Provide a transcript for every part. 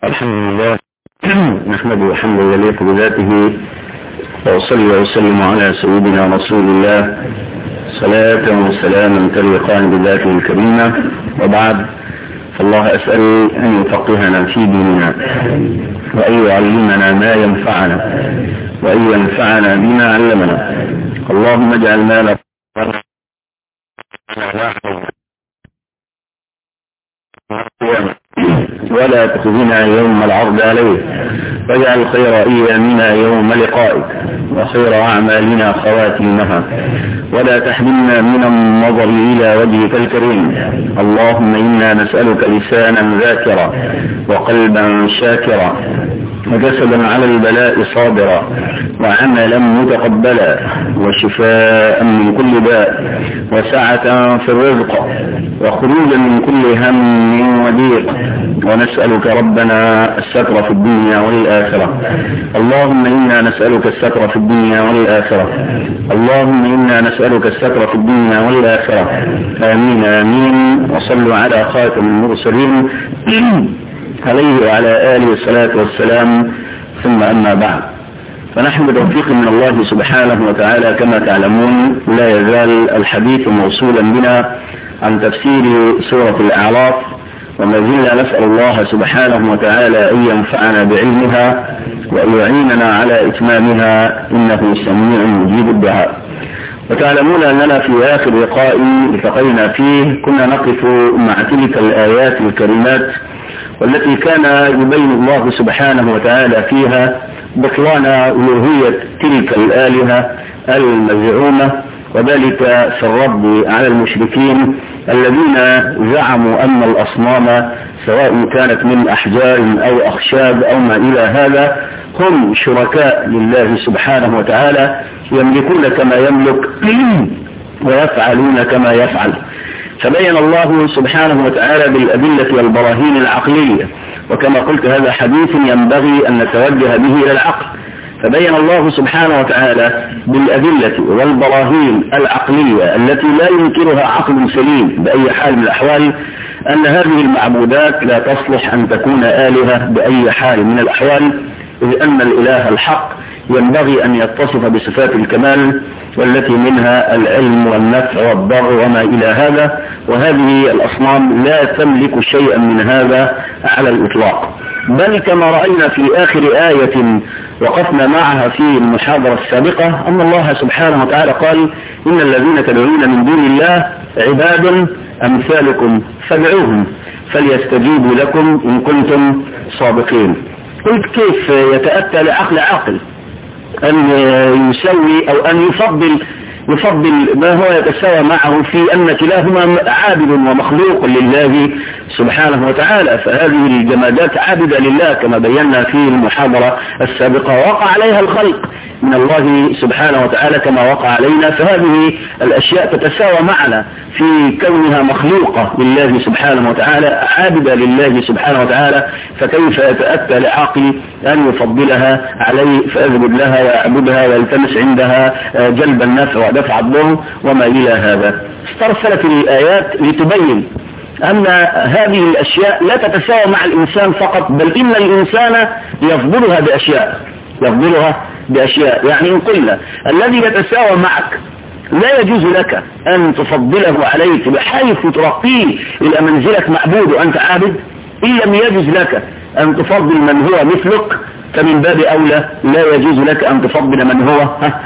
الحمد لله نحمده حمدا يليق بذاته وأصلي وأسلم على سيدنا رسول الله صلاة وسلاما تليقان بذاته الكريمة وبعد فالله أسأل أن يفقهنا في ديننا وأن يعلمنا ما ينفعنا وأن ينفعنا بما علمنا اللهم اجعل ما ولا تخزنا يوم العرض عليه واجعل خير ايامنا يوم لقائك وخير اعمالنا خواتيمها ولا تحملنا من النظر الى وجهك الكريم اللهم انا نسالك لسانا ذاكرا وقلبا شاكرا وجسدا على البلاء صابرا وعملا متقبلا وشفاء من كل داء وسعة في الرزق وخروجا من كل هم وضيق ونسألك ربنا الستر في الدنيا والآخرة اللهم إنا نسألك الستر في الدنيا والآخرة اللهم إنا نسألك الستر في الدنيا والآخرة آمين آمين وصلوا على خاتم المرسلين عليه وعلى آله الصلاة والسلام ثم أما بعد فنحن بتوفيق من الله سبحانه وتعالى كما تعلمون لا يزال الحديث موصولا بنا عن تفسير سورة الأعراف وما زلنا نسأل الله سبحانه وتعالى أن ينفعنا بعلمها وأن يعيننا على إتمامها إنه سميع مجيب الدعاء وتعلمون أننا في آخر لقاء التقينا فيه كنا نقف مع تلك الآيات الكريمات والتي كان يبين الله سبحانه وتعالى فيها بطلان ألوهية تلك الآلهة المزعومة وذلك في الرد على المشركين الذين زعموا أن الأصنام سواء كانت من أحجار أو أخشاب أو ما إلى هذا هم شركاء لله سبحانه وتعالى يملكون كما يملك ويفعلون كما يفعل فبين الله سبحانه وتعالى بالأدلة والبراهين العقلية وكما قلت هذا حديث ينبغي أن نتوجه به إلى العقل فبين الله سبحانه وتعالى بالأدلة والبراهين العقلية التي لا ينكرها عقل سليم بأي حال من الأحوال أن هذه المعبودات لا تصلح أن تكون آلهة بأي حال من الأحوال إذ أن الإله الحق ينبغي أن يتصف بصفات الكمال والتي منها العلم والنفع والضر وما إلى هذا وهذه الأصنام لا تملك شيئا من هذا على الإطلاق بل كما رأينا في آخر آية وقفنا معها في المحاضرة السابقة أن الله سبحانه وتعالى قال إن الذين تدعون من دون الله عباد أمثالكم فادعوهم فليستجيبوا لكم إن كنتم صادقين قلت كيف يتأتى لعقل عاقل أن يسوي أو أن يفضل يفضل ما هو يتساوى معه في أن كلاهما عابد ومخلوق لله سبحانه وتعالى فهذه الجمادات عابدة لله كما بينا في المحاضرة السابقة وقع عليها الخلق من الله سبحانه وتعالى كما وقع علينا فهذه الأشياء تتساوى معنا في كونها مخلوقة لله سبحانه وتعالى عابدة لله سبحانه وتعالى فكيف يتأتى لعاقل أن يفضلها عليه فأذبد لها ويعبدها ويلتمس عندها جلب النفع ودفع الضر وما إلى هذا استرسلت الآيات لتبين أن هذه الأشياء لا تتساوى مع الإنسان فقط بل إن الإنسان يفضلها بأشياء يفضلها بأشياء يعني إن قلنا الذي يتساوى معك لا يجوز لك أن تفضله عليك بحيث ترقيه إلى منزلة معبود وأنت عابد إن لم يجوز لك أن تفضل من هو مثلك فمن باب أولى لا يجوز لك أن تفضل من هو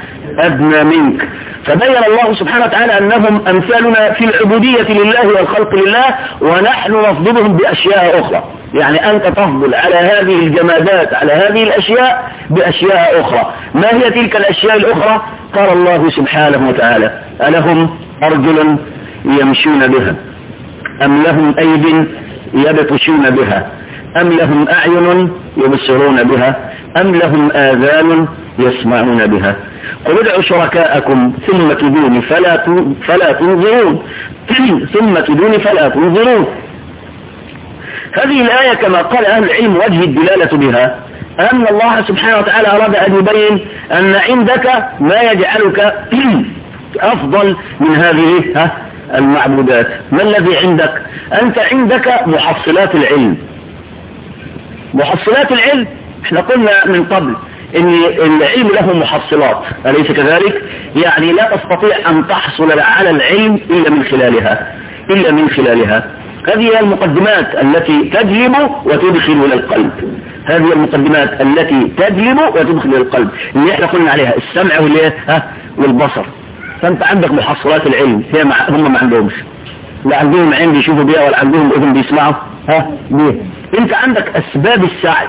أدنى منك فبين الله سبحانه وتعالى أنهم أمثالنا في العبودية لله والخلق لله ونحن نفضلهم بأشياء أخرى يعني أنت تفضل على هذه الجمادات على هذه الأشياء بأشياء أخرى ما هي تلك الأشياء الأخرى قال الله سبحانه وتعالى ألهم أرجل يمشون بها أم لهم أيد يبطشون بها أم لهم أعين يبصرون بها أم لهم آذان يسمعون بها قل ادعوا شركاءكم ثم كدوني فلا فلا تنظرون ثم كدوني فلا تنظرون هذه الآية كما قال أهل العلم وجه الدلالة بها أن الله سبحانه وتعالى أراد أن يبين أن عندك ما يجعلك أفضل من هذه المعبودات ما الذي عندك أنت عندك محصلات العلم محصلات العلم احنا قلنا من قبل ان العلم له محصلات أليس كذلك يعني لا تستطيع ان تحصل على العلم الا من خلالها الا من خلالها هذه هي المقدمات التي تجلب وتدخل الى القلب هذه المقدمات التي تجلب وتدخل الى القلب اللي احنا قلنا عليها السمع والايه ها والبصر فانت عندك محصلات العلم هي مع هم ما عندهمش لا عندهم عين بيشوفوا بيها ولا عندهم اذن بيسمعوا ها ليه انت عندك اسباب السعي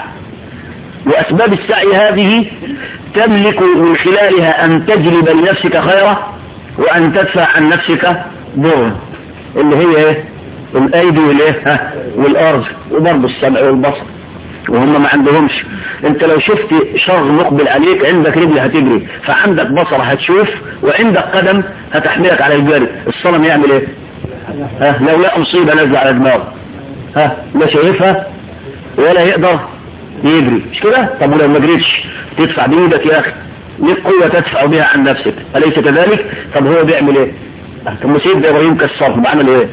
واسباب السعي هذه تملك من خلالها ان تجلب لنفسك خيرا وان تدفع عن نفسك ضرا اللي هي ايه الايدي والايه ها والارض وبرضه السمع والبصر وهم ما عندهمش انت لو شفت شر مقبل عليك عندك رجل هتجري فعندك بصر هتشوف وعندك قدم هتحملك على الجري الصنم يعمل ايه ها لو لا مصيبة نزل على دماغه ها لا شايفها ولا يقدر يجري مش كده طب ولو ما جريتش تدفع بايدك يا اخي ليك قوة تدفع بها عن نفسك أليس كذلك طب هو بيعمل ايه طب سيدنا ابراهيم كالصرف بعمل ايه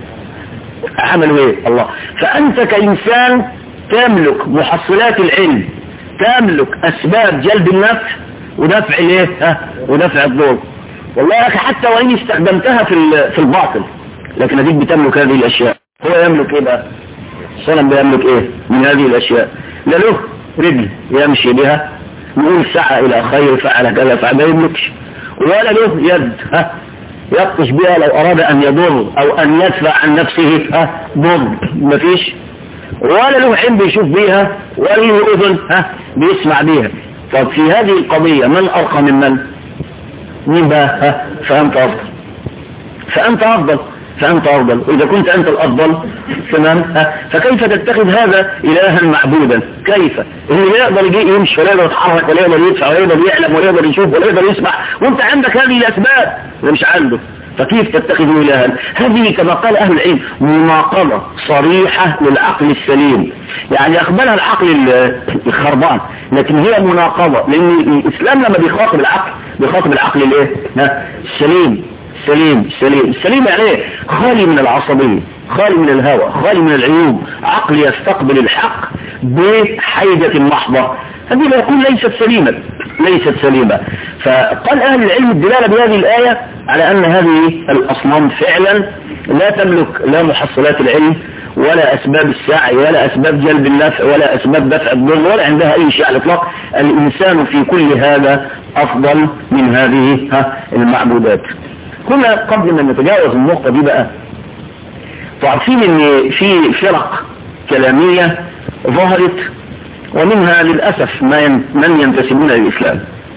عملوا ايه الله فانت كانسان تملك محصلات العلم تملك اسباب جلب النفع ودفع الايه ها ودفع الضر والله يا اخي حتى وان استخدمتها في في الباطل لكن اديك بتملك هذه الاشياء هو يملك ايه بقى الصنم بيملك ايه من هذه الاشياء لا له رجل يمشي بها يقول سعى الى خير فعل كذا فعل ما يملكش ولا له يد ها يبطش بها لو اراد ان يضر او ان يدفع عن نفسه ها ضر مفيش ولا له عين بيشوف بيها ولا له اذن ها بيسمع بيها طب في هذه القضية من ارقى من من مين بقى ها فانت افضل فانت افضل فأنت أفضل وإذا كنت أنت الأفضل تمام ها فكيف تتخذ هذا إلها معبودا كيف اللي لا يقدر يجي يمشي ولا يقدر يتحرك ولا يقدر يدفع ولا يقدر يعلم ولا يقدر يشوف ولا يقدر يسمع وانت عندك هذه الأسباب اللي مش عنده فكيف تتخذه إلها هذه كما قال أهل العلم مناقضة صريحة للعقل السليم يعني أقبلها العقل الخربان لكن هي مناقضة لأن الإسلام لما بيخاطب العقل بيخاطب العقل الايه السليم سليم سليم سليم يعني ايه خالي من العصبية خالي من الهوى خالي من العيوب عقل يستقبل الحق بحيدة محضة هذه لا يقول ليست سليمة ليست سليمة فقال أهل العلم الدلالة بهذه الآية على أن هذه الأصنام فعلا لا تملك لا محصلات العلم ولا أسباب السعي ولا أسباب جلب النفع ولا أسباب دفع الضر ولا عندها أي شيء على الإطلاق الإنسان في كل هذا أفضل من هذه المعبودات كنا قبل ما نتجاوز النقطة دي بقى تعرفين ان في فرق كلامية ظهرت ومنها للأسف ما ين... من ينتسبون للإسلام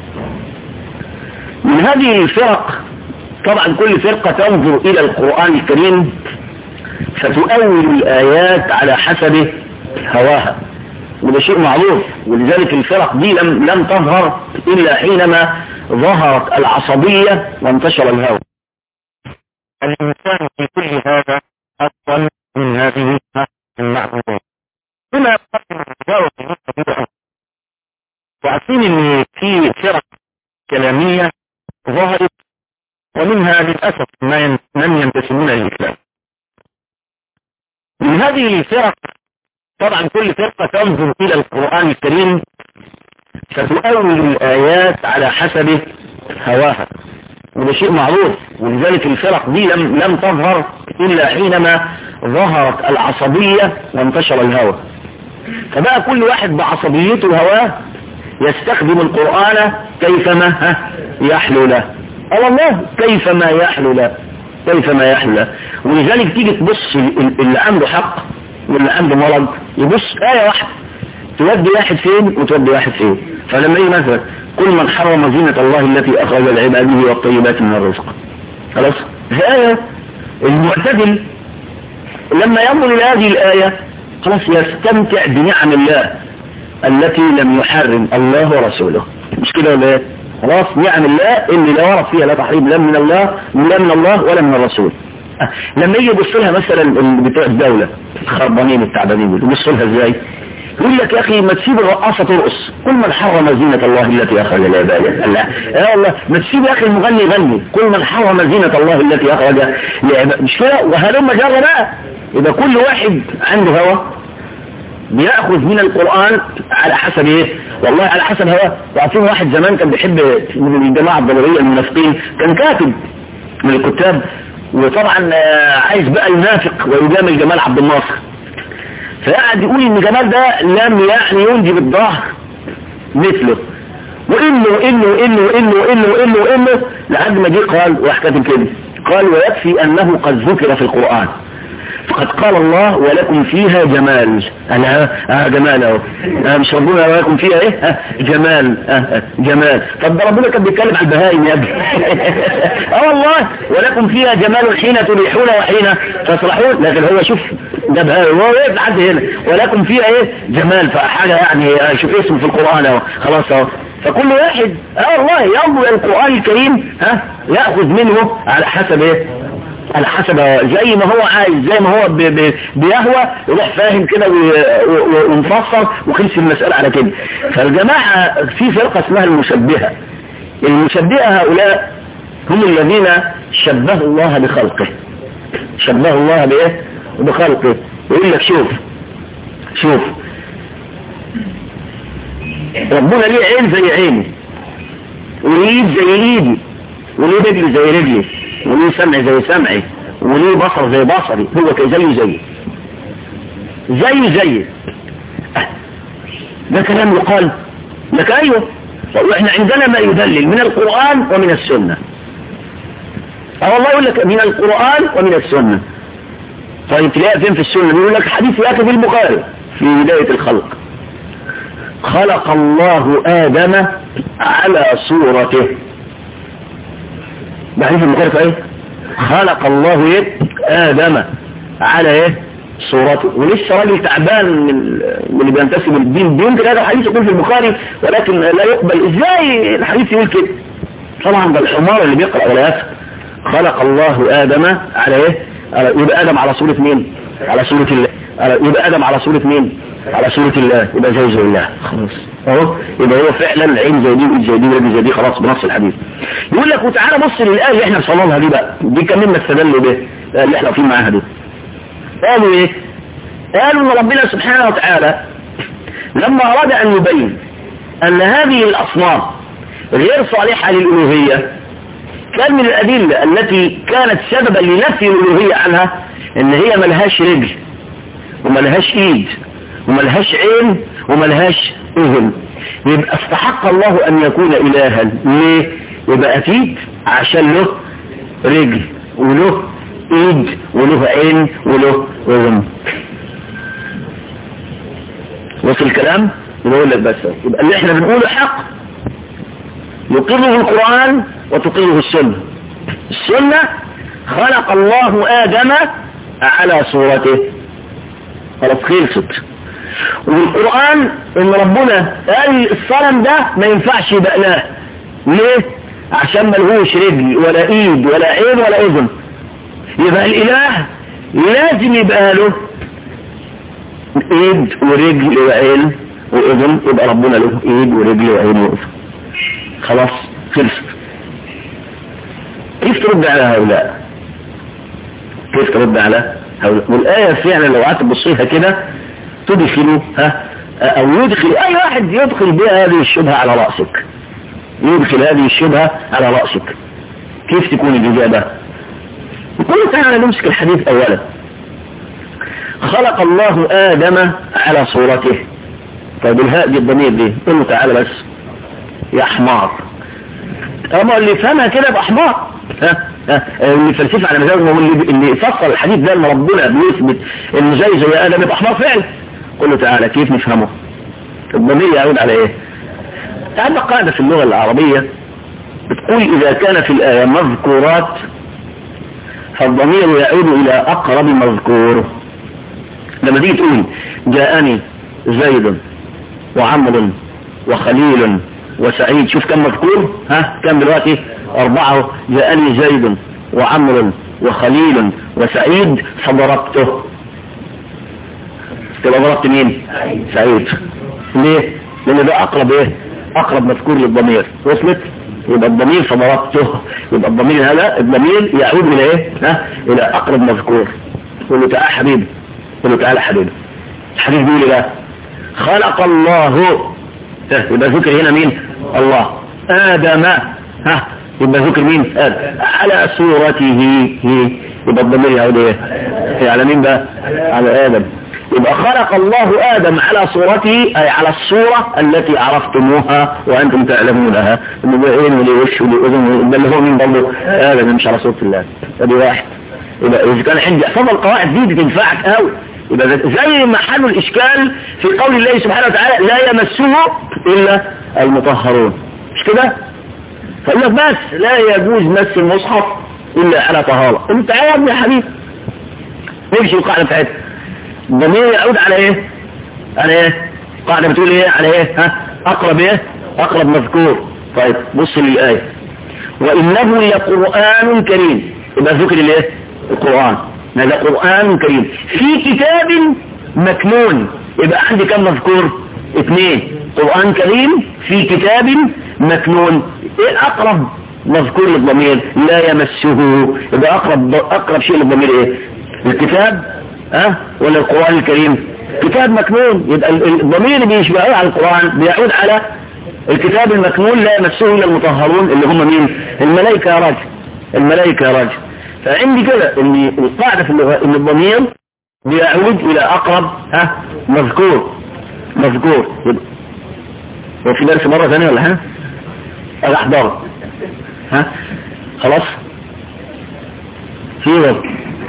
من هذه الفرق طبعا كل فرقة تنظر إلى القرآن الكريم فتؤول الآيات على حسب هواها وده شيء معروف ولذلك الفرق دي لم, لم تظهر إلا حينما ظهرت العصبية وانتشر الهوى الإنسان في كل هذا أفضل من هذه المعبودات هنا تجاوز النقطة وعارفين ان في فرق كلامية ظهرت ومنها للأسف من ينتسبون للإسلام من هذه الفرق طبعا كل فرقة تنظر إلى القرآن الكريم فتؤول الآيات على حسب هواها وده شيء معروف ولذلك الفرق دي لم, لم تظهر إلا حينما ظهرت العصبية وانتشر الهوى فبقى كل واحد بعصبيته وهواه يستخدم القرآن كيفما يحلو له قال الله كيفما يحلو له كيفما يحلو له ولذلك تيجي تبص اللي عنده حق واللي عنده مرض يبص آية واحدة تودي واحد فين وتودي واحد فين فلما يجي مثلا كل من حرم زينة الله التي أخرج لعباده والطيبات من الرزق خلاص الآية المعتدل لما ينظر إلى هذه الآية خلاص يستمتع بنعم الله التي لم يحرم الله ورسوله مش كده ولا ايه خلاص نعم الله اللي لا ورد فيها لا تحريم لا من الله لا من الله ولا من الرسول لما يجي يبص لها مثلا بتوع الدولة الخربانين التعبانين يبص لها ازاي يقول لك يا اخي ما تسيب الرقاصة ترقص كل من حرم زينة الله التي اخرج لعباده لا يا الله ما تسيب يا اخي المغني يغني كل من حرم زينة الله التي اخرج لعباده مش كده وهلم جرى بقى يبقى كل واحد عنده هوى بيأخذ من القرآن على حسب ايه والله على حسب هواه وعارفين واحد زمان كان بيحب من الجماعة الضرورية المنافقين كان كاتب من الكتاب وطبعا عايز بقى ينافق ويجامل جمال عبد الناصر فقعد يقول ان جمال ده لم يعني ينجي بالظهر مثله وانه انه انه انه انه انه انه لحد ما جه قال وراح كاتب كده قال ويكفي انه قد ذكر في القرآن فقد قال الله ولكم فيها جمال انا اه جمال اهو اه مش ربنا ولكم فيها ايه اه جمال اه اه جمال طب ده ربنا كان بيتكلم على البهائم يا ابني اه والله ولكم فيها جمال حين تريحون وحين تصلحون لكن هو شوف ده بهائم هو ايه لحد هنا ولكم فيها ايه جمال فحاجه يعني شوف اسمه في القران اهو خلاص اهو فكل واحد اه والله ينظر القرآن الكريم ها يأخذ منه على حسب ايه على حسب زي ما هو عايز زي ما هو بي بي بيهوى يروح فاهم كده ومفصل وخلص المسألة على كده فالجماعة في فرقة اسمها المشبهة المشبهة هؤلاء هم الذين شبهوا الله بخلقه شبهوا الله بايه بخلقه يقول لك شوف شوف ربنا ليه عين زي عيني وليه ايد زي ايدي وليه رجل زي رجلي وليه سمع زي سمعي وليه بصر زي بصري هو زيه زي زيه زي ده كلام يقال لك ايوه واحنا عندنا ما يدلل من القرآن ومن السنة اه والله يقول لك من القرآن ومن السنة طيب تلاقي فين في السنة يقول لك حديث ياتي في البخاري في بداية الخلق خلق الله آدم على صورته بعرف المخالف ايه خلق الله ايه آدم على ايه صورته ولسه راجل تعبان من اللي بينتسب للدين يمكن هذا الحديث يكون في البخاري ولكن لا يقبل ازاي الحديث يقول كده طبعا ده الحمار اللي بيقرأ ولا يفهم خلق الله آدم على ايه يبقى آدم على صورة مين على صورة الله يبقى آدم على صورة مين على صورة الله يبقى زي زي الله خلاص اهو يبقى هو فعلا عين زي دي وايد زي دي ورجل زي دي خلاص بنص الحديث يقول لك وتعالى بص للآية اللي احنا وصلنا دي بقى دي كملنا استدلوا به اللي احنا واقفين معاها دي قالوا ايه قالوا ان ربنا سبحانه وتعالى لما اراد ان يبين ان هذه الاصنام غير صالحة للالوهية كان من الادلة التي كانت سببا لنفي الالوهية عنها ان هي ملهاش رجل وملهاش ايد وملهاش عين وملهاش اذن يبقى استحق الله ان يكون الها ليه يبقى اكيد عشان له رجل وله ايد وله عين وله اذن وصل الكلام بقول لك بس يبقى اللي احنا بنقوله حق يقره القرآن وتقره السنة السنة خلق الله آدم على صورته خلاص خلصت والقرآن ان ربنا قال الصنم ده ما ينفعش يبقى له ليه عشان ملهوش رجل ولا ايد ولا عين ولا اذن يبقى الاله لازم يبقى له ايد ورجل وعين واذن يبقى ربنا له ايد ورجل وعين واذن خلاص خلصت كيف ترد على هؤلاء كيف ترد على هؤلاء والآية فعلا لو قعدت تبصيها كده تدخل ها او يدخل اي واحد يدخل بها هذه الشبهة على رأسك يدخل هذه الشبهة على رأسك كيف تكون الإجابة يقول تعالى نمسك الحديث اولا خلق الله آدم على صورته طيب الهاء دي الضمير دي قل له تعالى بس يا حمار اما اللي يفهمها كده يبقى حمار ها ها اللي فلسفة على مزاجه هو اللي اللي فصل الحديث ده ان ربنا بيثبت ان زي زي ادم يبقى حمار فعلا قل له تعالى كيف نفهمه الضمير يعود على ايه عندنا قاعدة في اللغة العربية بتقول اذا كان في الآية مذكورات فالضمير يعود الى اقرب مذكور لما تيجي تقول جاءني زيد وعمر وخليل وسعيد شوف كم مذكور ها كم دلوقتي اربعة جاءني زيد وعمر وخليل وسعيد فضربته تبقى ضربت مين سعيد ليه لان ده اقرب ايه اقرب مذكور للضمير وصلت يبقى الضمير فضربته يبقى الضمير هذا الضمير يعود الى ايه ها الى اقرب مذكور قل له تعالى حبيبي قل له تعالى حبيبي الحديث بيقول ايه بقى خلق الله يبقى ذكر هنا مين الله آدم ها يبقى ذكر مين آدم على صورته يبقى الضمير يعود ايه على مين بقى على آدم يبقى خلق الله آدم على صورته أي على الصورة التي عرفتموها وأنتم تعلمونها إنه ده عين وليه وش وليه أذن ده اللي هو مين برضه آدم مش على صورة الله ادي واحد يبقى إذا كان عندي أحفظ القواعد دي بتنفعك قوي يبقى زي ما حل الإشكال في قول الله سبحانه وتعالى لا يمسه إلا المطهرون مش كده فقال لك بس لا يجوز مس المصحف إلا على طهارة انت يا ابني يا حبيبي نمشي القاعدة بتاعتها الضمير يعود على ايه على ايه قاعدة بتقول ايه على ايه ها اقرب ايه اقرب مذكور طيب بص للآية وإنه لقرآن كريم يبقى ذكر الايه القرآن هذا قرآن كريم في كتاب مكنون يبقى عندي كم مذكور اثنين قرآن كريم في كتاب مكنون ايه اقرب مذكور للضمير لا يمسه يبقى اقرب اقرب شيء للضمير ايه الكتاب ها أه؟ ولا القرآن الكريم كتاب مكنون يبقى الضمير اللي بيشبه على القرآن بيعود على الكتاب المكنون لا يمسه الا المطهرون اللي هم مين الملائكة يا راجل الملائكة يا راجل فعندي كده ان القاعدة في اللغة ان الضمير بيعود الى اقرب ها مذكور مذكور هو في درس مرة ثانية ولا ها الاحضار ها خلاص في وقت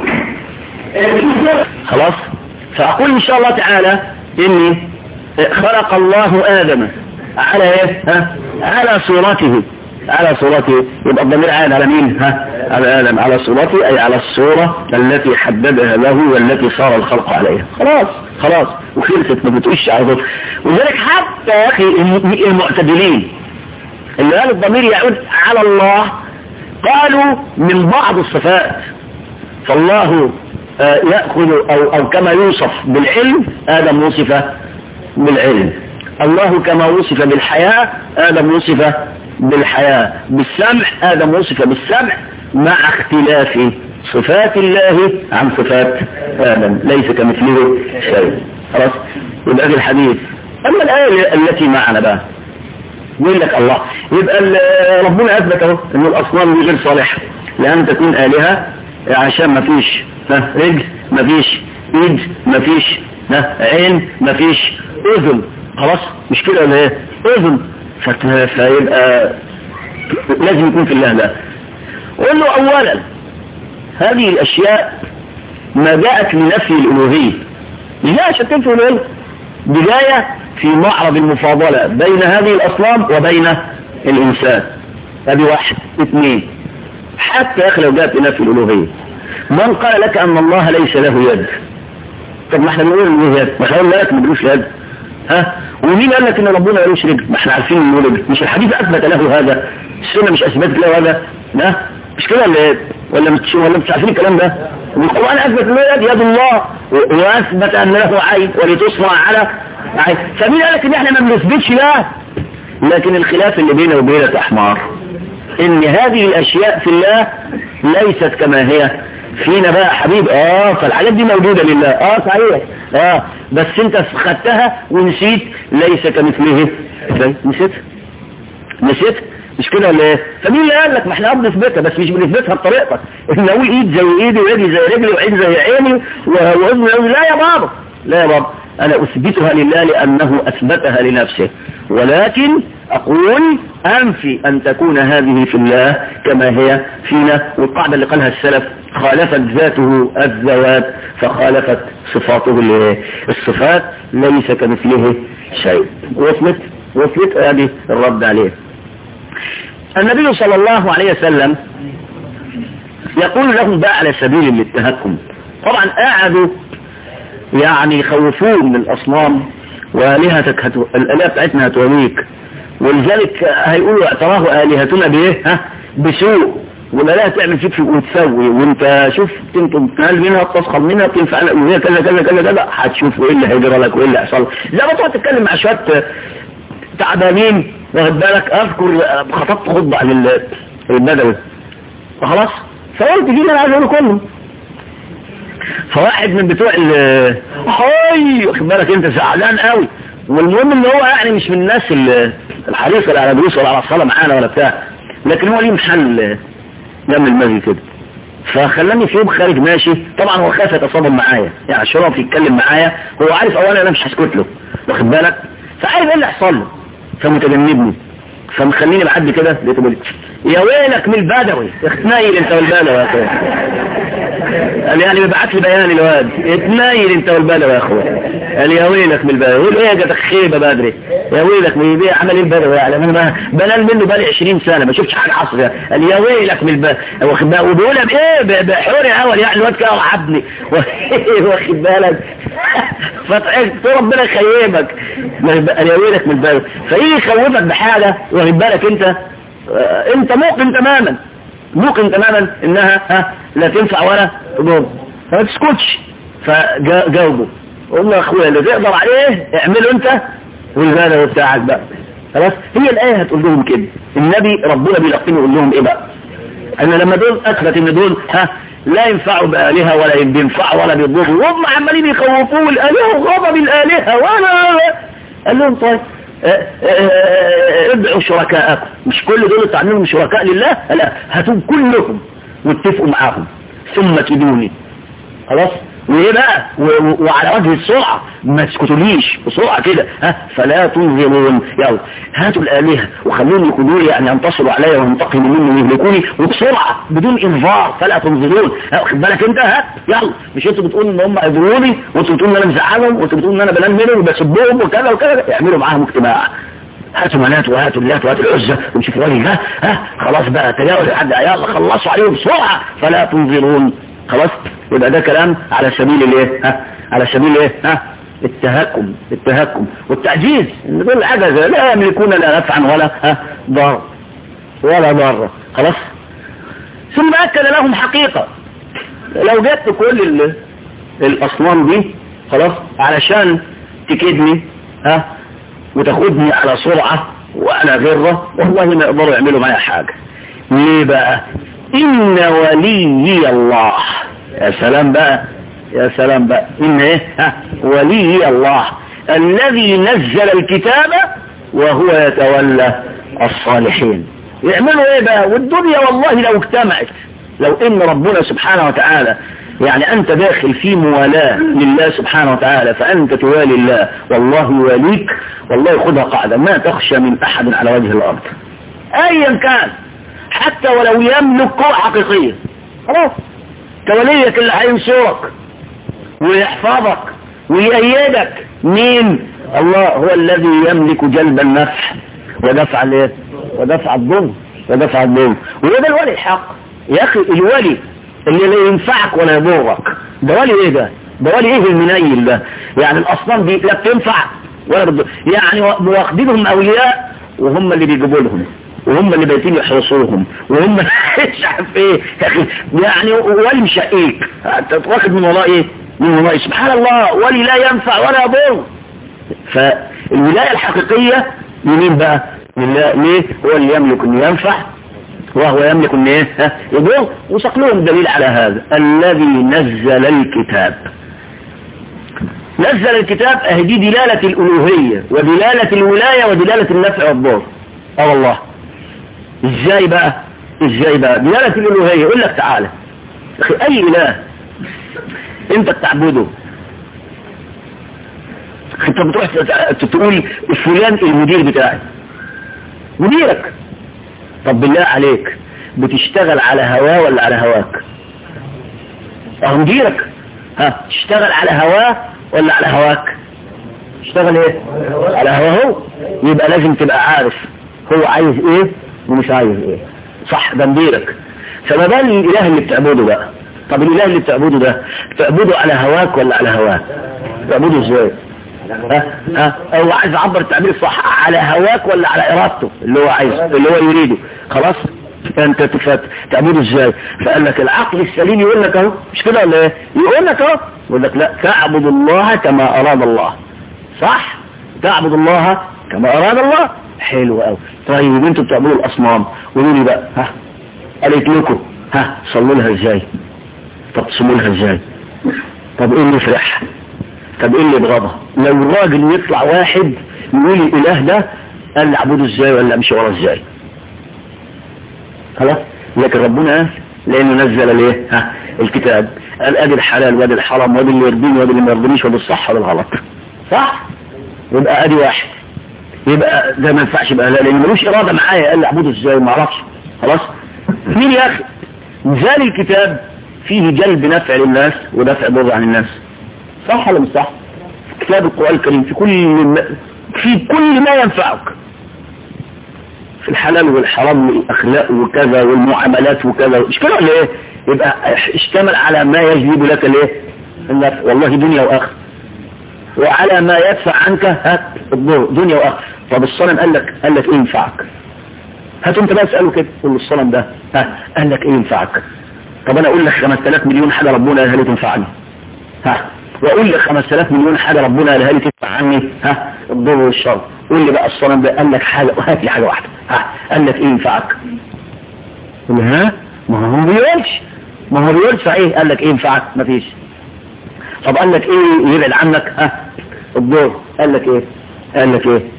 خلاص فأقول إن شاء الله تعالى إني خلق الله آدم على إيه ها على صورته على صورته يبقى الضمير عاد على مين ها على آدم على صورته أي على الصورة التي حددها له والتي صار الخلق عليها خلاص خلاص وخلصت ما بتقولش على طول ولذلك حتى يا أخي المعتدلين اللي قال الضمير يعود على الله قالوا من بعض الصفات فالله يأخذ أو, أو كما يوصف بالعلم آدم وصف بالعلم الله كما وصف بالحياة آدم وصف بالحياة بالسمع آدم وصف بالسمع مع اختلاف صفات الله عن صفات آدم ليس كمثله شيء خلاص يبقى في الحديث أما الآية التي معنا بقى يقول لك الله يبقى ربنا أثبت اهو أن الأصنام غير صالحة لأن تكون آلهة عشان ما فيش رجل ما فيش ايد ما فيش عين ما فيش اذن خلاص مش كده ولا ايه اذن فيبقى لازم يكون في الله ده قول له اولا هذه الاشياء ما جاءت لنفي الالوهيه لا عشان تنفي الالوهيه بدايه في معرض المفاضله بين هذه الاصنام وبين الانسان هذه واحد اثنين حتى يا اخي لو جاءت لنفي الالوهيه من قال لك ان الله ليس له يد طب ما احنا بنقول له يد ما احنا قلنا لك ما لهوش يد ها ومين قال لك ان ربنا ملوش رجل ما احنا عارفين انه رجل مش الحديث اثبت له هذا السنه مش اثبتت له هذا لا مش كده ولا ايه ولا مش ولا مش عارفين الكلام ده والقران اثبت له يد يد الله واثبت ان له عين ولتصنع على عين فمين قال لك ان احنا ما بنثبتش ده لكن الخلاف اللي بينه وبينك احمر ان هذه الاشياء في الله ليست كما هي فينا بقى حبيب اه فالحاجات دي موجودة لله اه صحيح اه بس انت خدتها ونسيت ليس كمثله نسيت نسيت مش كده ولا ايه فمين اللي قال لك ما احنا بنثبتها بس مش بنثبتها بطريقتك ان اقول ايد زي ايدي ورجلي زي رجلي وعين زي عيني واذن لا يا بابا لا يا بابا انا اثبتها لله لانه اثبتها لنفسه ولكن أقول أنفي أن تكون هذه في الله كما هي فينا والقاعدة اللي قالها السلف خالفت ذاته الذوات فخالفت صفاته الصفات ليس كمثله شيء وصلت وصلت هذه الرد عليه النبي صلى الله عليه وسلم يقول لهم بقى على سبيل التهكم طبعا قعدوا يعني يخوفون من الأصنام وآلهتك هتو... الآلهة بتاعتنا هتوليك ولذلك هيقولوا اعتراه آلهتنا بايه ها بسوء والآلهة تعمل فيك وتسوي وانت شوف تنتم تنال منها تسخر منها تنفع وهي كذا كذا كذا كذا هتشوف ايه اللي هيجرى لك وايه اللي هيحصل زي ما تقعد تتكلم مع شويه تعبانين واخد بالك اذكر خطبت خطبه عن البدوي فخلاص فقلت دي انا عايز اقوله كله فواحد من بتوع ال هاي واخد بالك انت زعلان قوي والمهم ان هو يعني مش من الناس ال- الحريصه لا على دروس ولا على الصلاه معانا ولا بتاع لكن هو ليه محل جنب المسجد كده فخلاني في يوم خارج ماشي طبعا هو خاف يتصادم معايا يعني شرف يتكلم معايا هو عارف اولا انا مش هسكت له واخد بالك فعارف ايه اللي هيحصل له فمتجنبني فمخليني بعد كده لقيته بيقول لي، يا ويلك من البدوي اتنيل انت والبدوي يا اخويا قال يعني بيبعت لي بيان الواد اتنيل انت والبدوي يا اخويا قال يا ويلك من البدوي يقول ايه يا جاتك خيبه بدري يا ويلك من ايه عمل ايه البدوي يعني انا ما- بنال منه بقالي 20 سنه ما شفتش حاجه حصل يعني. قال يا ويلك من البدوي واخد بالك وبيقولها بايه ب- بحوري اول يعني الواد كده وعبني واخد بالك فتحس ربنا يخيبك قال يا ويلك من البدوي فيجي يخوفك بحاجه واخد بالك انت آه، انت موقن تماما موقن تماما انها ها لا تنفع ولا تضر فما تسكتش فجاوبه قول له يا اخويا اللي تقدر عليه اعمله انت والبلد بتاعك بقى خلاص هي الايه هتقول لهم كده النبي ربنا بيلقنه يقول لهم ايه بقى انا لما دول اثبت ان دول ها لا ينفعوا بآلهة ولا بينفعوا ولا بيضروا وهم عمالين يخوفوه الآلهة وغضب الآلهة ولا قال لهم طيب آه، آه، آه، ادعوا شركاءكم مش كل دول تعملهم شركاء لله لا هاتوا كلهم واتفقوا معاهم ثم كدوني خلاص وايه بقى و- و- وعلى وجه السرعة ما تسكتوليش بسرعة كده ها فلا تنظرون يلا هاتوا الآلهة وخلوهم يكونوا لي يعني ينتصروا عليا وينتقموا مني ويهلكوني وبسرعة بدون انذار فلا تنظرون ها، واخد بالك انت ها يلا مش انتوا بتقولوا ان هم يضروني وانتوا بتقولوا ان انا مزعلهم وانتوا بتقولوا ان انا بنام منهم وبسبهم وكذا وكذا اعملوا معاهم اجتماع هاتوا منات وهاتوا اللات وهاتوا العزة ونشوف الراجل ها ها خلاص بقى تجاوز حد يلا خلصوا عليهم بسرعة فلا تنظرون خلاص يبقى ده كلام على سبيل الايه ها على سبيل ايه ها التهكم التهكم والتعجيز ان دول عجزة لا يملكون لا نفعا ولا ها ضر ولا ضر خلاص ثم اكد لهم حقيقة لو جبت كل ال- الاصنام دي خلاص علشان تكدني ها وتاخدني على سرعة وعلى غرة والله ما يقدروا يعملوا معايا حاجة ليه بقى إن ولي الله يا سلام بقى يا سلام بقى إن إيه ها ولي الله الذي نزل الكتاب وهو يتولى الصالحين يعملوا ايه بقى والدنيا والله لو اجتمعت لو ان ربنا سبحانه وتعالى يعني انت داخل في موالاة لله سبحانه وتعالى فانت توالي الله والله يواليك والله خدها قاعدة ما تخشى من احد على وجه الارض ايا كان حتى ولو يملك قوة حقيقية خلاص كوليك اللي هينصرك ويحفظك ويأيدك مين الله هو الذي يملك جلب النفع ودفع الايه ودفع الضر ودفع الضر وده الولي الحق يا اخي الولي اللي لا ينفعك ولا يضرك ده ولي ايه ده ده ولي ايه المنيل ده يعني الاصنام دي لا بتنفع ولا بتضر يعني واخدينهم اولياء وهم اللي بيجيبوا لهم وهم اللي بيتين يحرسوهم وهم مش عارف ايه يا اخي يعني ولي مش شقيك انت واخد من والله ايه من والله سبحان الله ولي لا ينفع ولا يضر فالولاية الحقيقية لمين بقى لله ليه هو اللي يملك انه ينفع وهو يملك انه ايه ها يضر وسق لهم دليل على هذا الذي نزل الكتاب نزل الكتاب اهي دي دلالة الالوهية ودلالة الولاية ودلالة النفع والضر اه والله ازاي بقى ازاي بقى دلالة الالوهية يقول لك تعالى اخي اي اله انت بتعبده انت بتروح تقول فلان المدير بتاعي مديرك طب بالله عليك بتشتغل على هواه ولا على هواك اه مديرك ها تشتغل على هواه ولا على هواك تشتغل ايه على هواه هو يبقى لازم تبقى عارف هو عايز ايه ومش عايز ايه صح ده مديرك فما بال الاله اللي بتعبده بقى طب الاله اللي بتعبده ده تعبده على هواك ولا على هواه تعبده ازاي ها ها هو عايز يعبر التعبير الصح على هواك ولا على ارادته اللي هو عايزه اللي هو يريده خلاص انت تفت تعبده ازاي فقال لك العقل السليم يقول لك اهو مش كده ولا ايه يقول لك اهو يقول لك لا تعبد الله كما اراد الله صح تعبد الله كما اراد الله حلو قوي طيب انتوا بتعبدوا الاصنام قولوا لي بقى ها قالت لكم ها صلوا لها ازاي طب تصوموا لها ازاي طب ايه اللي يفرح طب ايه اللي يبغضها لو الراجل يطلع واحد يقول الاله ده قال لي اعبده ازاي ولا امشي وراه ازاي خلاص لكن ربنا قال لانه نزل الايه ها الكتاب قال ادي الحلال وادي الحرام وادي اللي يرضيني وادي اللي ما يرضينيش وادي الصح وادي الغلط صح يبقى ادي واحد يبقى ده ما ينفعش يبقى لا لان ملوش اراده معايا قال لي اعبده ازاي ما اعرفش خلاص مين يا اخي ميزان الكتاب فيه جلب نفع للناس ودفع ضر عن الناس صح ولا مش صح كتاب القرآن الكريم في كل ما في كل ما ينفعك في الحلال والحرام والاخلاق وكذا والمعاملات وكذا مش كده ولا ايه يبقى اشتمل على ما يجلب لك الايه النفع والله دنيا واخره وعلى ما يدفع عنك هات الضر دنيا واخره طب الصنم قال لك قال لك ايه ينفعك هات انت بقى اساله كده قول له الصنم ده ها قال لك ايه ينفعك طب انا اقول لك 5000 مليون حاجه ربنا قالها لي تنفعني ها واقول لك 5000 مليون حاجه ربنا قالها لي تدفع عني ها الضر والشر قول لي بقى الصنم ده قال لك حاجه وهات لي حاجه واحده ها قال لك ايه ينفعك قول ها ما هو ما بيقولش ما هو بيقولش صحيح قال لك ايه ينفعك مفيش طب قال لك ايه يبعد عنك ها الضر قال لك ايه قال لك ايه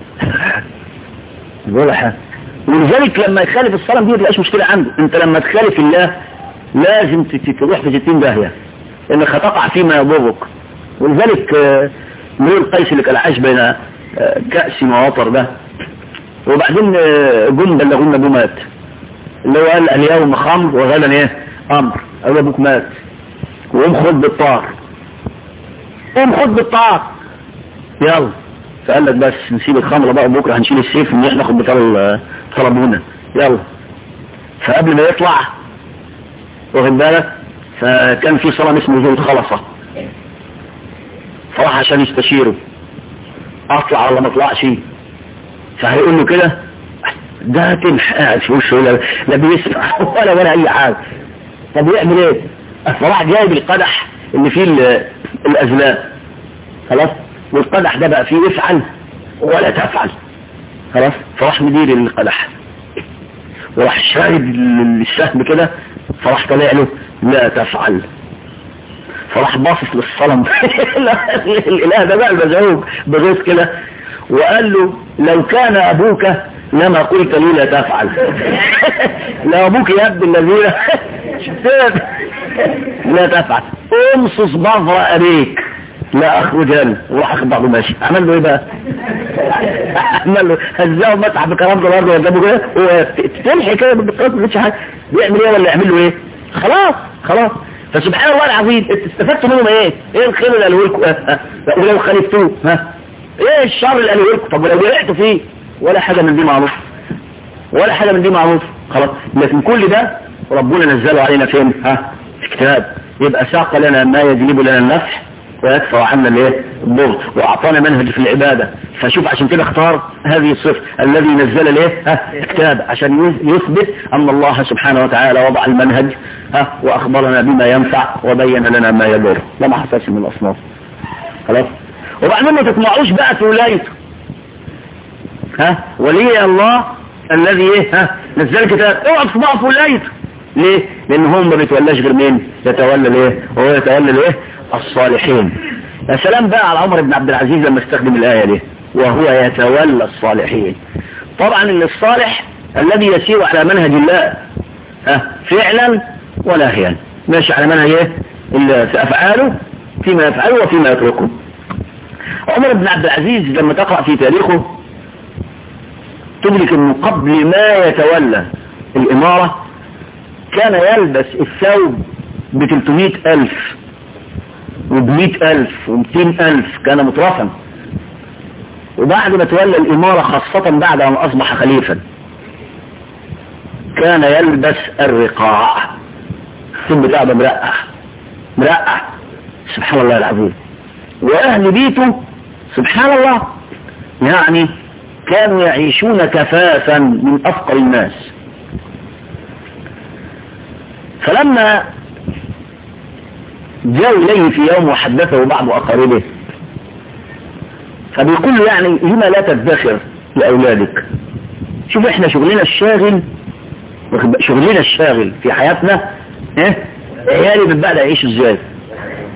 ولا حاجه ولذلك لما يخالف الصنم دي ما تبقاش مشكله عنده انت لما تخالف الله لازم تروح في 60 داهيه انك هتقع فيما يضرك ولذلك نور القيس اللي كان عايش بين كأس ووطر ده وبعدين جم بلغونا ابوه مات اللي هو قال اليوم خمر وغدا ايه امر قال ابوك مات وقوم خد بالطار قوم خد بالطار يلا فقال لك بس نسيب الخمر بقى بكره هنشيل السيف ونروح ناخد بطار ابونا يلا فقبل ما يطلع واخد بالك فكان في صنم اسمه ذو الخلصة فراح عشان يستشيره اطلع ولا ما اطلعش فهيقول له كده ده تمح قاعد في وشه لا, لا بيسمع ولا ولا اي حاجه طب يعمل ايه فراح جايب القدح اللي فيه الازلام خلاص والقدح ده بقى فيه افعل ولا تفعل خلاص فراح مدير القدح وراح شارد السهم كده فراح طلع له لا تفعل فراح باصص للصنم الاله ده بقى المزعوج بغيظ كده وقال له لو كان ابوك لما قلت لي لا تفعل لو ابوك يا ابن الذين لا تفعل امصص بظر ابيك لا اخرجن وراح اخد بعضه ماشي عمل له ايه بقى عمل له هزاه مسح بكرامته الارض وجابه كده وتلحي كده بالدقات ما حاجه بيعمل ايه ولا يعمل له ايه خلاص خلاص فسبحان الله العظيم انت استفدتوا منهم ايه ايه الخير اللي قالوه لكم ولو خالفتوه ها ايه الشر اللي قالوه لكم طب ولو وقعتوا فيه ولا حاجه من دي معروف ولا حاجه من دي معروف خلاص لكن كل ده ربنا نزله علينا فين ها في كتاب يبقى ساق لنا ما يجلب لنا النفع ويدفع عنا الايه الضر واعطانا منهج في العبادة فشوف عشان كده اختار هذه الصفة الذي نزل الايه ها الكتاب عشان يثبت ان الله سبحانه وتعالى وضع المنهج ها واخبرنا بما ينفع وبين لنا ما يضر لا ما حصلش من الاصناف خلاص وبعدين ما تطمعوش بقى في ولايته ها ولي الله الذي ايه ها نزل الكتاب اوعى تطمعوا في ولايته ليه لان هم ما بيتولاش غير مين يتولى الايه هو يتولى الايه الصالحين يا سلام بقى على عمر بن عبد العزيز لما استخدم الآية دي وهو يتولى الصالحين طبعا الصالح الذي يسير على منهج الله ها فعلا ونهيا ماشي على منهج ايه اللي في افعاله فيما يفعله وفيما يتركه عمر بن عبد العزيز لما تقرأ في تاريخه تدرك انه قبل ما يتولى الامارة كان يلبس الثوب ب 300 ألف وبمئة ألف ومئتين ألف كان مترفا وبعد ما تولى الإمارة خاصة بعد أن أصبح خليفا كان يلبس الرقاع الثوب بتاعه ده مرقع مرقع سبحان الله العظيم وأهل بيته سبحان الله يعني كانوا يعيشون كفافا من أفقر الناس فلما جاء إليه في يوم وحدثه بعض أقاربه فبيقول له يعني لما لا تدخر لأولادك شوف احنا شغلنا الشاغل شغلنا الشاغل في حياتنا ايه عيالي من بعد يعيش ازاي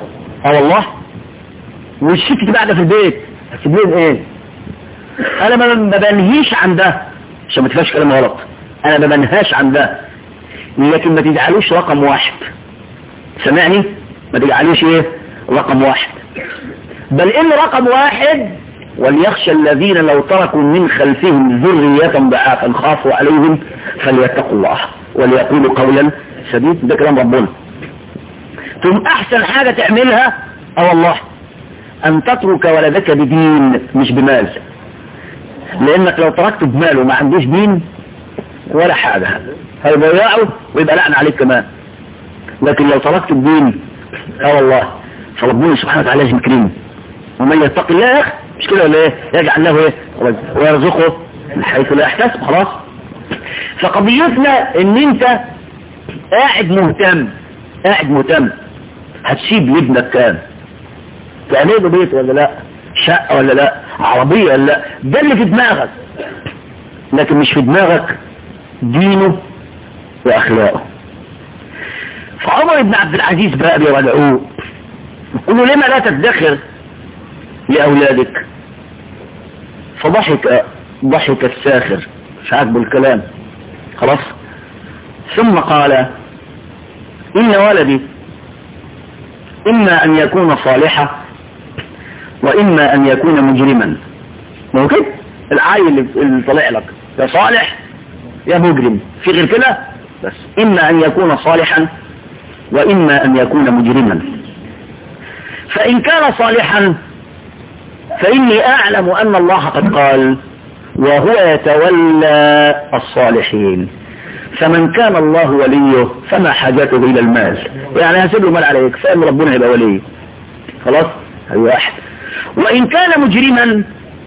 اه والله والست تبقى قاعده في البيت هتسيب لهم ايه انا ما ما بنهيش عن ده عشان ما تفهمش كلام غلط انا ما بنهاش عن ده لكن ما تجعلوش رقم واحد سمعني ما تجعلوش ايه رقم واحد بل ان رقم واحد وليخشى الذين لو تركوا من خلفهم ذرية ضعافا خافوا عليهم فليتقوا الله وليقولوا قولا سديد ده كلام ربنا ثم احسن حاجة تعملها اه والله ان تترك ولدك بدين مش بمال لانك لو تركته بمال وما عندوش دين ولا حاجة هيضيعه ويبقى لعن عليك كمان لكن لو تركته بدين اه والله فربنا سبحانه وتعالى لازم يكرمه ومن يتق الله يا اخي مش كده ولا ايه يجعل له ايه ويرزقه من حيث لا يحتسب خلاص فقضيتنا ان انت قاعد مهتم قاعد مهتم هتسيب لابنك كام تعمل له بيت ولا لا شقة ولا لا عربية ولا لا ده اللي في دماغك لكن مش في دماغك دينه واخلاقه فعمر بن عبد العزيز بقى بيراجعوه يقول له لما لا تدخر لأولادك فضحك ضحك الساخر مش عاجبه الكلام خلاص ثم قال إن ولدي إما أن يكون صالحا وإما أن يكون مجرما ممكن العيل اللي طلع لك يا صالح يا مجرم في غير كده بس إما أن يكون صالحا وإما أن يكون مجرما فإن كان صالحا فإني أعلم أن الله قد قال وهو يتولى الصالحين فمن كان الله وليه فما حاجته إلى المال يعني هسيب له مال عليك فإن ربنا يبقى وليه خلاص هذا واحد وإن كان مجرما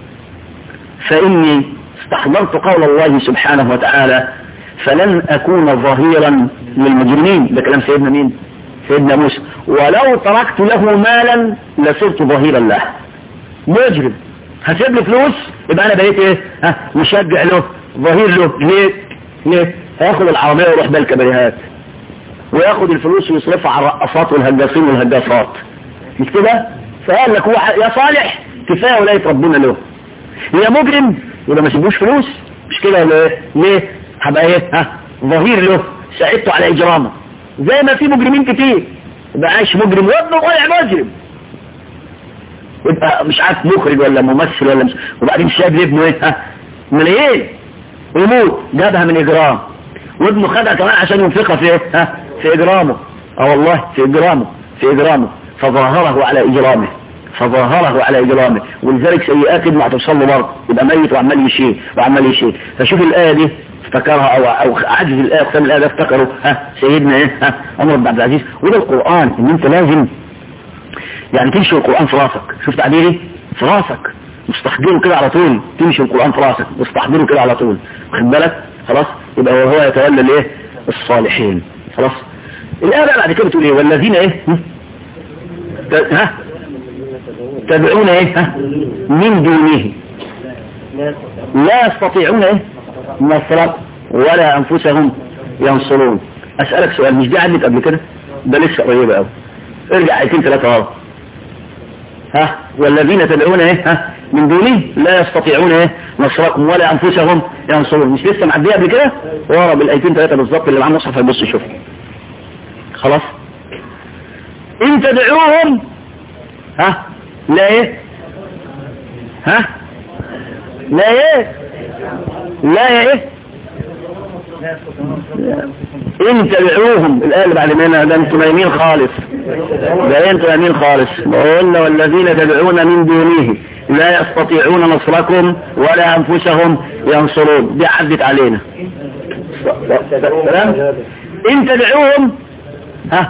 فإني استحضرت قول الله سبحانه وتعالى فلن أكون ظهيرا للمجرمين ده كلام سيدنا مين سيدنا موسى ولو تركت له مالا لصرت ظهيرا له مجرم هسيب له فلوس يبقى انا بقيت ايه ها مشجع له ظهير له ليه ليه هياخد العربية ويروح بيها الكباريهات وياخد الفلوس ويصرفها على الرقصات والهجاصين والهجاصات مش كده فقال لك هو يا صالح كفايه ولايه ربنا له يا مجرم يبقى ما سيبوش فلوس مش كده ولا ايه ليه هبقى ايه ها ظهير له ساعدته على اجرامه زي ما في مجرمين كتير يبقى عايش مجرم وابنه طالع مجرم يبقى مش عارف مخرج ولا ممثل ولا مش وبعدين شاب لابنه ايه ها ملايين ويموت جابها من اجرام وابنه خدها كمان عشان ينفقها في ايه ها في اجرامه اه والله في اجرامه في اجرامه فظاهره على اجرامه فظاهره على اجرامه ولذلك سيئات ابنه هتوصل له برضه يبقى ميت وعمال يشيل وعمال يشيل فشوف الايه دي افتكرها او او عجز الايه اختم الايه ده افتكروا ها سيدنا ايه ها عمر بن عبد العزيز وده القران ان انت لازم يعني تمشي القرآن في راسك شوف تعبيري في راسك مستحضره كده على طول تمشي القرآن في راسك مستحضره كده على طول واخد بالك خلاص يبقى وهو يتولى الايه الصالحين خلاص الآية بقى بعد كده بتقول ايه والذين ايه ها تدعون ايه ها من دونه لا يستطيعون ايه نصرا ولا انفسهم ينصرون اسألك سؤال مش دي عدت قبل كده ده لسه قريبة قوي ارجع ايتين ثلاثة ورا ها والذين تدعون ايه ها من دونه لا يستطيعون ايه نصركم ولا انفسهم ينصرون مش لسه معديه قبل كده ورا بالايتين ثلاثة بالظبط اللي معاه مصحف هيبص يشوف خلاص ان تدعوهم ها لا ايه ها لا ايه لا ايه ان تبعوهم الآية اللي بعد منها ده انتم نايمين خالص ده انتم نايمين خالص قلنا والذين تدعون من دونه لا يستطيعون نصركم ولا انفسهم ينصرون دي عدت علينا سلام ان تدعوهم ها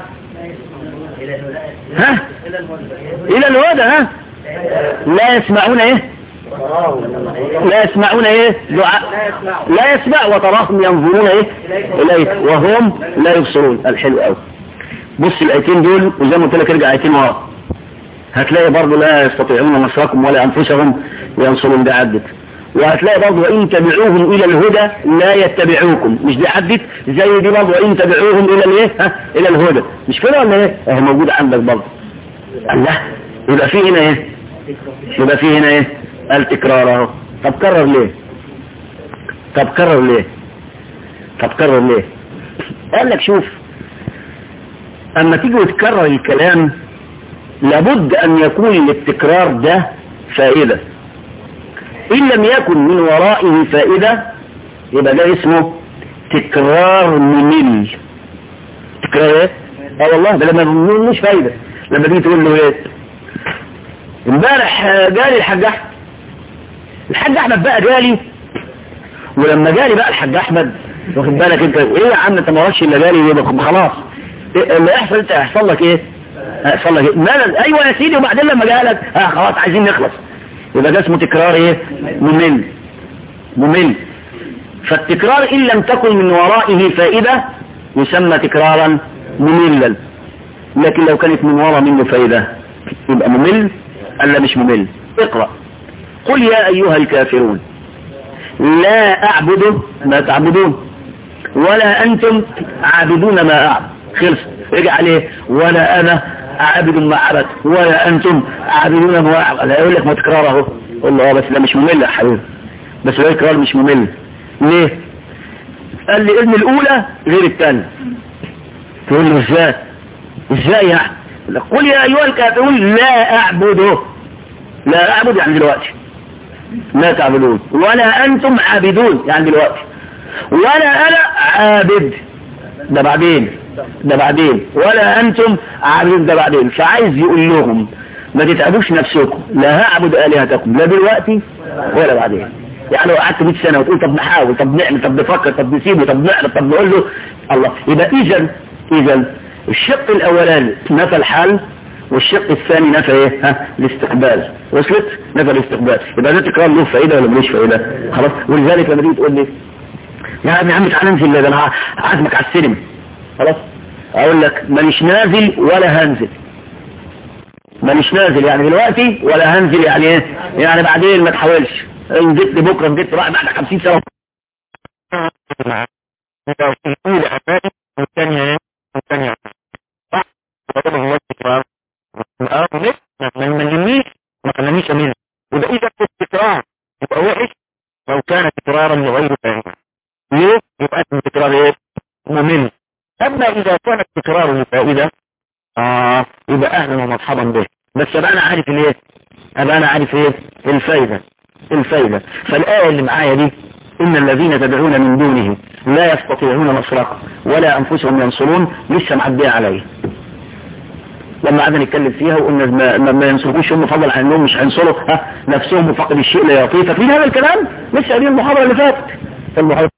ها الى الهدى ها لا يسمعون ايه لا يسمعون ايه دعاء لا يسمع وتراهم ينظرون ايه اليك وهم لا يبصرون الحلو قوي بص الايتين دول وزي ما قلت لك ارجع ايتين ورا هتلاقي برضه لا يستطيعون نصركم ولا انفسهم ينصرون ده عدت وهتلاقي برضه وان تبعوهم الى الهدى لا يتبعوكم مش دي عدت زي دي برضه وان تبعوهم الى الايه ها الى الهدى مش كده ولا ايه اهي موجوده عندك برضه الله يبقى فيه هنا ايه يبقى فيه هنا ايه التكرار اهو طب كرر ليه طب كرر ليه طب كرر ليه قال لك شوف اما تيجي وتكرر الكلام لابد ان يكون للتكرار ده فائدة ان لم يكن من ورائه فائدة يبقى ده اسمه تكرار ممل تكرار ايه اه والله ده لما مش فايدة لما تيجي تقول له ايه امبارح جالي الحاج احمد الحاج احمد بقى جالي ولما جالي بقى الحاج احمد واخد بالك انت ايه يا عم انت ما قلتش الا جالي يبقى خلاص إيه اللي يحصل انت هيحصل لك ايه هيحصل لك ايه مالك ايوه يا سيدي وبعدين لما جالك اه خلاص عايزين نخلص يبقى ده اسمه تكرار ايه ممل ممل فالتكرار ان لم تكن من ورائه فائدة يسمى تكرارا مملا لكن لو كانت من وراء منه فائدة يبقى ممل الا مش ممل اقرأ قل يا ايها الكافرون لا اعبد ما تعبدون ولا انتم عابدون ما اعبد خلص رجع عليه ولا انا عابد ما عبد ولا انتم عابدون ما اعبد لا يقول لك ما تكرار اهو قول له اه بس ده مش ممل يا حبيبي بس ده تكرار مش ممل ليه قال لي ان الاولى غير الثانيه تقول له ازاي ازاي يعني قل يا ايها الكافرون لا اعبده لا اعبد يعني دلوقتي لا تعبدون ولا انتم عابدون يعني دلوقتي ولا انا عابد ده بعدين ده بعدين ولا انتم عابدون ده بعدين فعايز يقول لهم ما تتعبوش نفسكم لا هعبد الهتكم لا دلوقتي ولا بعدين يعني لو قعدت 100 سنه وتقول طب نحاول طب نعمل طب نفكر طب نسيبه طب نعرف طب نقول له الله يبقى اذا اذا الشق الاولاني نفى الحال والشق الثاني نفى ايه ها الاستقبال وصلت نفى الاستقبال يبقى ده تكرار له فائده ولا ملوش فائده خلاص ولذلك لما تيجي تقول لي يا عم يا عم تعالى انزل ده انا عازمك على السينما خلاص اقول لك مانيش نازل ولا هنزل مانيش نازل يعني دلوقتي ولا هنزل يعني ايه يعني بعدين ما تحاولش نزلت لي بكره نزلت بقى بعد 50 سنه والثانية والثانية ما نمنيش ما نمنيش منه وده إذا التكرار يبقى وحش لو كان تكرارا لغير فاهم ليه؟ يبقى اسم تكرار ايه؟ ممل أما إذا كان التكرار لفائدة آه يبقى أهلا ومرحبا به بس أبقى أنا عارف الايه؟ أبقى أنا عارف ايه؟ الفايدة الفايدة فالآية اللي معايا دي إن الذين تدعون من دونه لا يستطيعون نصركم ولا أنفسهم ينصرون لسه معديه عليه لما قعدنا نتكلم فيها وقلنا ما, ما ينصركوش هم فضل عن انهم مش هينصروا ها نفسهم وفقد الشيء لا يعطيه فاكرين هذا الكلام لسه قايلين المحاضره اللي فاتت المحاضره